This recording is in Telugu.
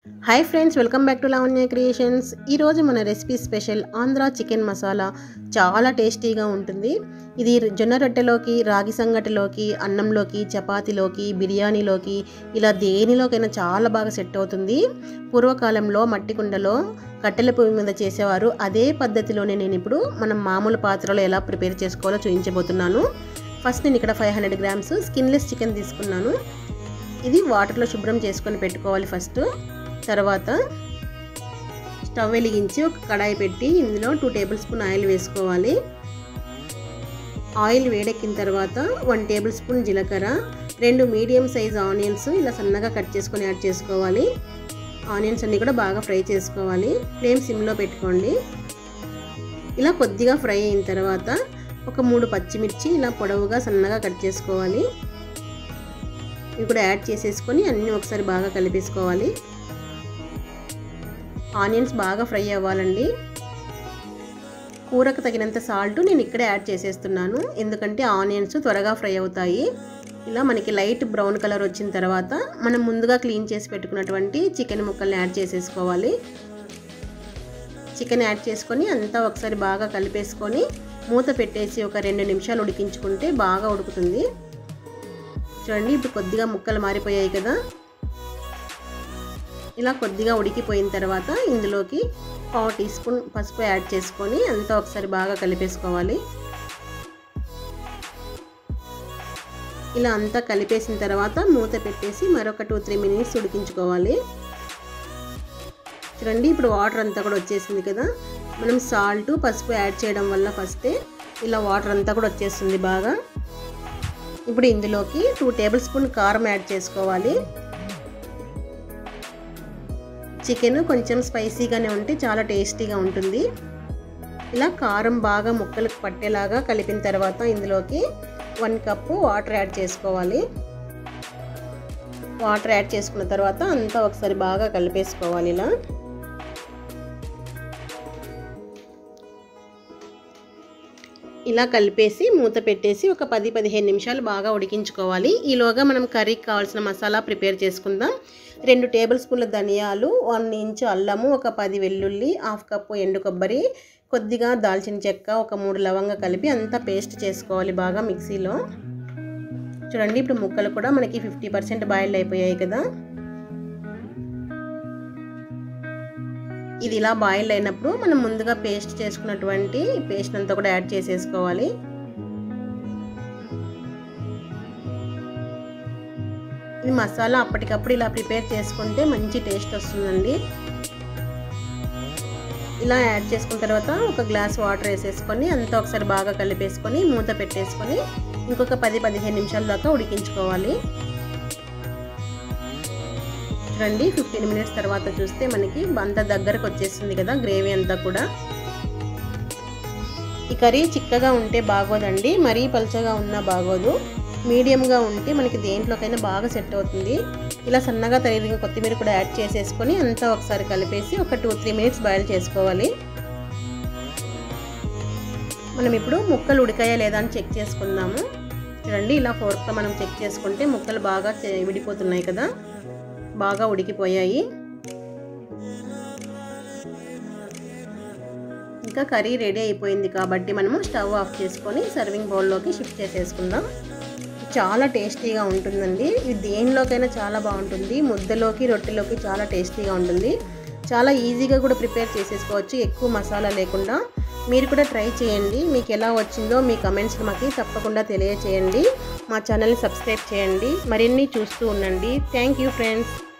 hi friends welcome back to Lavanya creations ఈరోజు మన recipe special Andhra chicken masala చాలా టేస్టీగా ఉంటుంది ఇది జొన్న రొట్టెలోకి రాగి సంగటిలోకి అన్నంలోకి చపాతీలోకి బిర్యానీలోకి ఇలా దేనిలోకైనా చాలా బాగా సెట్ అవుతుంది పూర్వకాలంలో మట్టి కుండలో కట్టెల పొయ్యి మీద చేసేవారు అదే పద్ధతిలోనే నేను ఇప్పుడు మనం మామూలు పాత్రలో ఎలా ప్రిపేర్ చేసుకోవాలో చూపించబోతున్నాను ఫస్ట్ నేను ఇక్కడ five hundred grams skinless chicken తీసుకున్నాను ఇది వాటర్లో శుభ్రం చేసుకొని పెట్టుకోవాలి ఫస్ట్ తర్వాత స్టవ్ వెలిగించి ఒక కడాయి పెట్టి ఇందులో టూ టేబుల్ స్పూన్ ఆయిల్ వేసుకోవాలి ఆయిల్ వేడెక్కిన తర్వాత వన్ టేబుల్ స్పూన్ జీలకర్ర రెండు మీడియం సైజ్ ఆనియన్స్ ఇలా సన్నగా కట్ చేసుకొని యాడ్ చేసుకోవాలి ఆనియన్స్ అన్నీ కూడా బాగా ఫ్రై చేసుకోవాలి ఫ్లేమ్ సిమ్లో పెట్టుకోండి ఇలా కొద్దిగా ఫ్రై అయిన తర్వాత ఒక మూడు పచ్చిమిర్చి ఇలా పొడవుగా సన్నగా కట్ చేసుకోవాలి ఇవి కూడా యాడ్ చేసేసుకొని అన్నీ ఒకసారి బాగా కలిపేసుకోవాలి ఆనియన్స్ బాగా ఫ్రై అవ్వాలండి కూరకు తగినంత సాల్ట్ నేను ఇక్కడే యాడ్ చేసేస్తున్నాను ఎందుకంటే ఆనియన్స్ త్వరగా ఫ్రై అవుతాయి ఇలా మనకి లైట్ బ్రౌన్ కలర్ వచ్చిన తర్వాత మనం ముందుగా క్లీన్ చేసి పెట్టుకున్నటువంటి చికెన్ ముక్కల్ని యాడ్ చేసేసుకోవాలి చికెన్ యాడ్ చేసుకొని అంతా ఒకసారి బాగా కలిపేసుకొని మూత పెట్టేసి ఒక రెండు నిమిషాలు ఉడికించుకుంటే బాగా ఉడుకుతుంది చూడండి ఇప్పుడు కొద్దిగా ముక్కలు మారిపోయాయి కదా ఇలా కొద్దిగా ఉడికిపోయిన తర్వాత ఇందులోకి పావు టీ స్పూన్ పసుపు యాడ్ చేసుకొని అంతా ఒకసారి బాగా కలిపేసుకోవాలి ఇలా అంతా కలిపేసిన తర్వాత మూత పెట్టేసి మరొక టూ త్రీ మినిట్స్ ఉడికించుకోవాలి చూడండి ఇప్పుడు వాటర్ అంతా కూడా వచ్చేసింది కదా మనం సాల్ట్ పసుపు యాడ్ చేయడం వల్ల ఫస్టే ఇలా వాటర్ అంతా కూడా వచ్చేస్తుంది బాగా ఇప్పుడు ఇందులోకి టూ టేబుల్ స్పూన్ కారం యాడ్ చేసుకోవాలి చికెన్ కొంచెం స్పైసీగానే ఉంటే చాలా టేస్టీగా ఉంటుంది ఇలా కారం బాగా ముక్కలకు పట్టేలాగా కలిపిన తర్వాత ఇందులోకి వన్ కప్పు వాటర్ యాడ్ చేసుకోవాలి వాటర్ యాడ్ చేసుకున్న తర్వాత అంతా ఒకసారి బాగా కలిపేసుకోవాలి ఇలా ఇలా కలిపేసి మూత పెట్టేసి ఒక పది పదిహేను నిమిషాలు బాగా ఉడికించుకోవాలి ఈలోగా మనం కర్రీకి కావాల్సిన మసాలా ప్రిపేర్ చేసుకుందాం రెండు టేబుల్ స్పూన్ల ధనియాలు వన్ ఇంచు అల్లము ఒక పది వెల్లుల్లి హాఫ్ కప్పు ఎండు కొబ్బరి కొద్దిగా దాల్చిన చెక్క ఒక మూడు లవంగా కలిపి అంతా పేస్ట్ చేసుకోవాలి బాగా మిక్సీలో చూడండి ఇప్పుడు ముక్కలు కూడా మనకి ఫిఫ్టీ పర్సెంట్ బాయిల్డ్ అయిపోయాయి కదా ఇది ఇలా బాయిల్ అయినప్పుడు మనం ముందుగా పేస్ట్ చేసుకున్నటువంటి పేస్ట్ అంతా కూడా యాడ్ చేసేసుకోవాలి ఈ మసాలా అప్పటికప్పుడు ఇలా ప్రిపేర్ చేసుకుంటే మంచి టేస్ట్ వస్తుందండి ఇలా యాడ్ చేసుకున్న తర్వాత ఒక గ్లాస్ వాటర్ వేసేసుకొని అంతా ఒకసారి బాగా కలిపేసుకొని మూత పెట్టేసుకొని ఇంకొక పది పదిహేను నిమిషాల దాకా ఉడికించుకోవాలి రండి ఫిఫ్టీన్ మినిట్స్ తర్వాత చూస్తే మనకి అంత దగ్గరకు వచ్చేస్తుంది కదా గ్రేవీ అంతా కూడా ఈ కర్రీ చిక్కగా ఉంటే బాగోదండి మరీ పలుచగా ఉన్నా బాగోదు మీడియంగా ఉంటే మనకి దేంట్లోకైనా బాగా సెట్ అవుతుంది ఇలా సన్నగా తరిగిన కొత్తిమీర కూడా యాడ్ చేసేసుకొని అంతా ఒకసారి కలిపేసి ఒక టూ త్రీ మినిట్స్ బాయిల్ చేసుకోవాలి మనం ఇప్పుడు ముక్కలు ఉడికాయా లేదా అని చెక్ చేసుకుందాము చూడండి ఇలా ఫోర్క్తో మనం చెక్ చేసుకుంటే ముక్కలు బాగా విడిపోతున్నాయి కదా బాగా ఉడికిపోయాయి ఇంకా కర్రీ రెడీ అయిపోయింది కాబట్టి మనము స్టవ్ ఆఫ్ చేసుకొని సర్వింగ్ బౌల్లోకి షిఫ్ట్ చేసేసుకుందాం చాలా టేస్టీగా ఉంటుందండి ఇది దేనిలోకైనా చాలా బాగుంటుంది ముద్దలోకి రొట్టెలోకి చాలా టేస్టీగా ఉంటుంది చాలా ఈజీగా కూడా ప్రిపేర్ చేసేసుకోవచ్చు ఎక్కువ మసాలా లేకుండా మీరు కూడా ట్రై చేయండి మీకు ఎలా వచ్చిందో మీ కమెంట్స్ మాకు తప్పకుండా తెలియచేయండి మా ఛానల్ని సబ్స్క్రైబ్ చేయండి మరిన్ని చూస్తూ ఉండండి థ్యాంక్ యూ ఫ్రెండ్స్